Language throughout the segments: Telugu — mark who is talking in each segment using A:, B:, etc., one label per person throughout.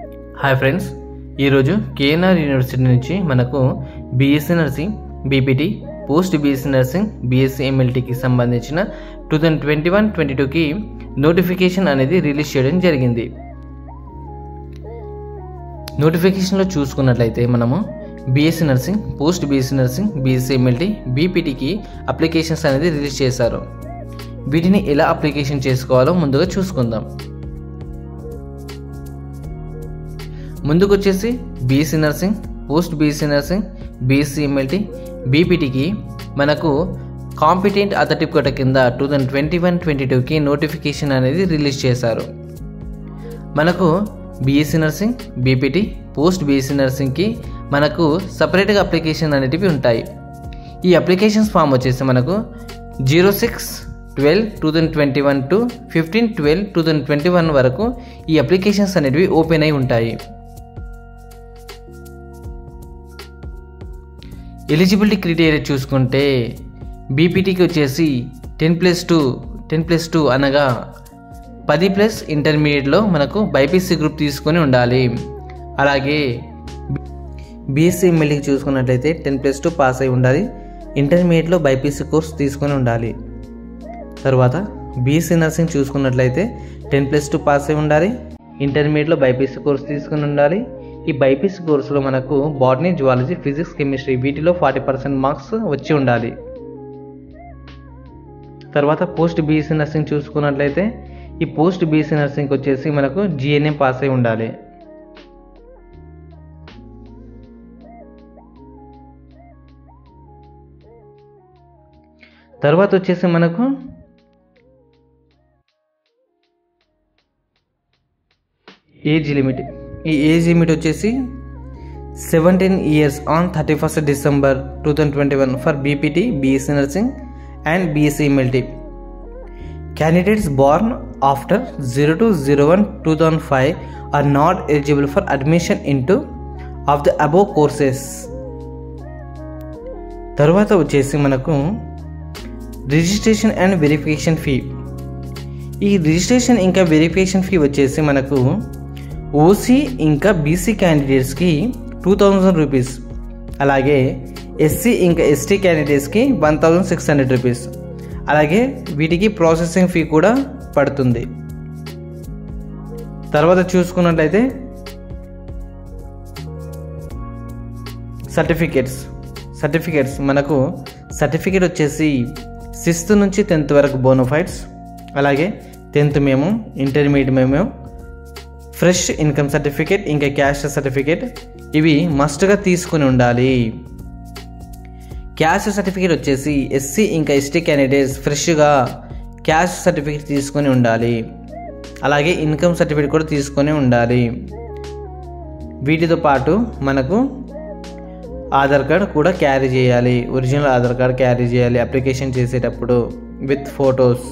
A: హాయ్ ఫ్రెండ్స్ ఈరోజు కేఎన్ఆర్ యూనివర్సిటీ నుంచి మనకు BSc nursing BPT post BSc nursing BSc ఎంఎల్టీకి సంబంధించిన two thousand twenty one twenty టూకి నోటిఫికేషన్ అనేది రిలీజ్ చేయడం జరిగింది నోటిఫికేషన్లో చూసుకున్నట్లయితే మనము BSc nursing post BSc nursing BSc MLT బీపీటీకి అప్లికేషన్స్ అనేది రిలీజ్ చేశారు వీటిని ఎలా అప్లికేషన్ చేసుకోవాలో ముందుగా చూసుకుందాం ముందుకు వచ్చేసి BSc nursing post BSc nursing BSc MLT బీపీటీకి మనకు కాంపిటెంట్ అథర్టీ కోట కింద two thousand twenty one twenty టూకి నోటిఫికేషన్ అనేది రిలీజ్ చేశారు మనకు BSc nursing BPT post BSc నర్సింగ్కి మనకు సపరేట్గా అప్లికేషన్ అనేటివి ఉంటాయి ఈ అప్లికేషన్స్ ఫామ్ వచ్చేసి మనకు zero six twelve two thousand twenty one to fifteen twelve two thousand twenty one వరకు ఈ అప్లికేషన్స్ అనేటివి ఓపెన్ అయి ఉంటాయి ఎలిజిబిలిటీ క్రైటీరియా చూసుకుంటే బీపీటీకి వచ్చేసి ten plus two ten plus two అనగా పది ప్లస్ ఇంటర్మీడియట్లో మనకు బైపీసీ గ్రూప్ తీసుకొని ఉండాలి అలాగే బీఎస్సీ ఎంఎల్ఈకి చూసుకున్నట్లయితే టెన్ ప్లస్ టూ పాస్ అయి ఉండాలి ఇంటర్మీడియట్లో బైపీసీ కోర్స్ తీసుకొని ఉండాలి తర్వాత బీఎస్సీ నర్సింగ్ చూసుకున్నట్లయితే టెన్ ప్లస్ టూ పాస్ అయి ఉండాలి ఇంటర్మీడియట్లో బైపీసీ కోర్స్ తీసుకుని ఉండాలి ఈ బైపీసీ కోర్సులో మనకు బాటనీ జువాలజీ ఫిజిక్స్ కెమిస్ట్రీ వీటిలో ఫార్టీ పర్సెంట్ మార్క్స్ వచ్చి ఉండాలి తర్వాత పోస్ట్ బీఎస్సీ నర్సింగ్ చూసుకున్నట్లయితే ఈ పోస్ట్ బీఎస్సీ నర్సింగ్ వచ్చేసి మనకు జిఎన్ఏ పాస్ అయి ఉండాలి తర్వాత వచ్చేసి మనకు ఏజ్ లిమిట్ ఈ ఏజ్ లిమిట్ వచ్చేసి seventeen years on thirty first December two thousand twenty one for BPT BSc nursing and BSc MLT candidates born after zero two zero one two thousand five are not eligible for admission in to of the above courses తర్వాత వచ్చేసి మనకు రిజిస్ట్రేషన్ అండ్ వెరిఫికేషన్ ఫీ ఈ రిజిస్ట్రేషన్ ఇంకా వెరిఫికేషన్ ఫీ వచ్చేసి మనకు ఓసీ ఇంకా బీసీ క్యాండిడేట్స్కి టూ థౌజండ్ రూపీస్ అలాగే ఎస్సీ ఇంకా ఎస్టీ క్యాండిడేట్స్కి one thousand six hundred rupees అలాగే వీటికి ప్రాసెసింగ్ ఫీ కూడా పడుతుంది తర్వాత చూసుకున్నట్లయితే సర్టిఫికేట్స్ సర్టిఫికేట్స్ మనకు సర్టిఫికేట్ వచ్చేసి సిక్స్త్ నుంచి టెన్త్ వరకు బోనోఫైడ్స్ అలాగే టెన్త్ మేము ఇంటర్మీడియట్ మేము ఫ్రెష్ ఇన్కమ్ సర్టిఫికేట్ ఇంకా క్యాష్ సర్టిఫికేట్ ఇవి మస్ట్గా తీసుకుని ఉండాలి క్యాష్ సర్టిఫికేట్ వచ్చేసి ఎస్సీ ఇంకా ఎస్టీ క్యాండిడేట్స్ ఫ్రెష్గా క్యాష్ సర్టిఫికేట్ తీసుకొని ఉండాలి అలాగే ఇన్కమ్ సర్టిఫికేట్ కూడా తీసుకొని ఉండాలి వీటితో పాటు మనకు ఆధార్ కార్డ్ కూడా క్యారీ చేయాలి ఒరిజినల్ ఆధార్ కార్డ్ క్యారీ చేయాలి అప్లికేషన్ చేసేటప్పుడు విత్ ఫొటోస్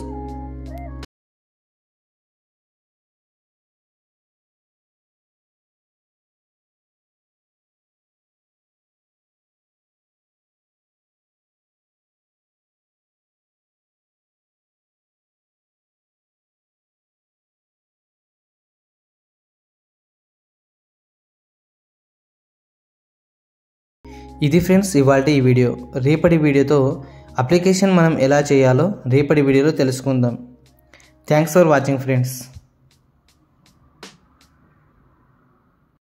A: ఇది ఫ్రెండ్స్ ఇవాళ ఈ వీడియో రేపటి వీడియోతో అప్లికేషన్ మనం ఎలా చేయాలో రేపటి వీడియోలో తెలుసుకుందాం థ్యాంక్స్ ఫర్ వాచింగ్ ఫ్రెండ్స్